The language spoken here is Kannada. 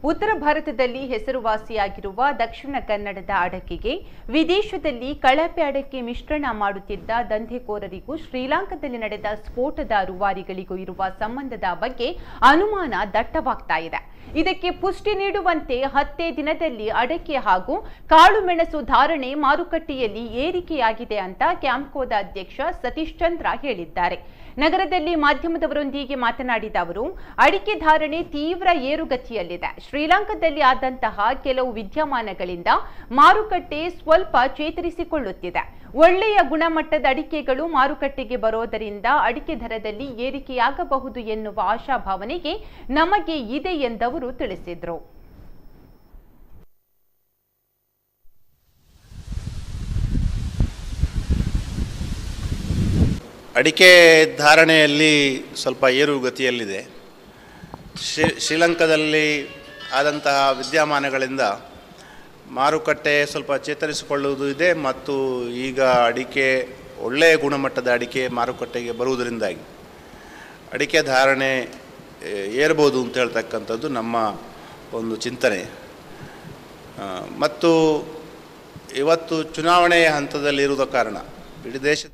ಉತ್ತರ ಭಾರತದಲ್ಲಿ ಹೆಸರುವಾಸಿಯಾಗಿರುವ ದಕ್ಷಿಣ ಕನ್ನಡದ ಅಡಕೆಗೆ ವಿದೇಶದಲ್ಲಿ ಕಳಪೆ ಅಡಕೆ ಮಿಶ್ರಣ ಮಾಡುತ್ತಿದ್ದ ದಂಧೆಕೋರರಿಗೂ ಶ್ರೀಲಂಕಾದಲ್ಲಿ ನಡೆದ ಸ್ಫೋಟದ ರೂವಾರಿಗಳಿಗೂ ಇರುವ ಸಂಬಂಧದ ಬಗ್ಗೆ ಅನುಮಾನ ದಟ್ಟವಾಗ್ತಾ ಇದೆ ಇದಕ್ಕೆ ಪುಷ್ಟಿ ನೀಡುವಂತೆ ಹತ್ತೇ ದಿನದಲ್ಲಿ ಅಡಕೆ ಹಾಗೂ ಕಾಳು ಮೆಣಸು ಧಾರಣೆ ಮಾರುಕಟ್ಟೆಯಲ್ಲಿ ಏರಿಕೆಯಾಗಿದೆ ಅಂತ ಕ್ಯಾಂಪ್ಕೋದ ಅಧ್ಯಕ್ಷ ಸತೀಶ್ ಚಂದ್ರ ಹೇಳಿದ್ದಾರೆ ನಗರದಲ್ಲಿ ಮಾಧ್ಯಮದವರೊಂದಿಗೆ ಮಾತನಾಡಿದ ಅವರು ಅಡಿಕೆ ಧಾರಣೆ ತೀವ್ರ ಏರುಗತಿಯಲ್ಲಿದೆ ಶ್ರೀಲಂಕಾದಲ್ಲಿ ಆದಂತಹ ಕೆಲವು ವಿದ್ಯಮಾನಗಳಿಂದ ಮಾರುಕಟ್ಟೆ ಸ್ವಲ್ಪ ಚೇತರಿಸಿಕೊಳ್ಳುತ್ತಿದೆ ಒಳ್ಳೆಯ ಗುಣಮಟ್ಟದ ಅಡಿಕೆಗಳು ಮಾರುಕಟ್ಟೆಗೆ ಬರೋದರಿಂದ ಅಡಿಕೆ ದರದಲ್ಲಿ ಏರಿಕೆಯಾಗಬಹುದು ಎನ್ನುವ ಆಶಾಭಾವನೆಗೆ ನಮಗೆ ಇದೆ ಎಂದವರು ತಿಳಿಸಿದರು ಅಡಿಕೆ ಧಾರಣೆಯಲ್ಲಿ ಸ್ವಲ್ಪ ಏರುಗತಿಯಲ್ಲಿದೆ ಶ್ರೀ ಶ್ರೀಲಂಕಾದಲ್ಲಿ ಆದಂತಹ ವಿದ್ಯಮಾನಗಳಿಂದ ಮಾರುಕಟ್ಟೆ ಸ್ವಲ್ಪ ಚೇತರಿಸಿಕೊಳ್ಳುವುದು ಇದೆ ಮತ್ತು ಈಗ ಅಡಿಕೆ ಒಳ್ಳೆಯ ಗುಣಮಟ್ಟದ ಅಡಿಕೆ ಮಾರುಕಟ್ಟೆಗೆ ಬರುವುದರಿಂದಾಗಿ ಅಡಿಕೆ ಧಾರಣೆ ಏ, ಏರ್ಬೋದು ಅಂತ ಹೇಳ್ತಕ್ಕಂಥದ್ದು ನಮ್ಮ ಒಂದು ಚಿಂತನೆ ಆ, ಮತ್ತು ಇವತ್ತು ಚುನಾವಣೆಯ ಹಂತದಲ್ಲಿ ಇರುವುದ ಕಾರಣ ಇಡೀ ದೇಶ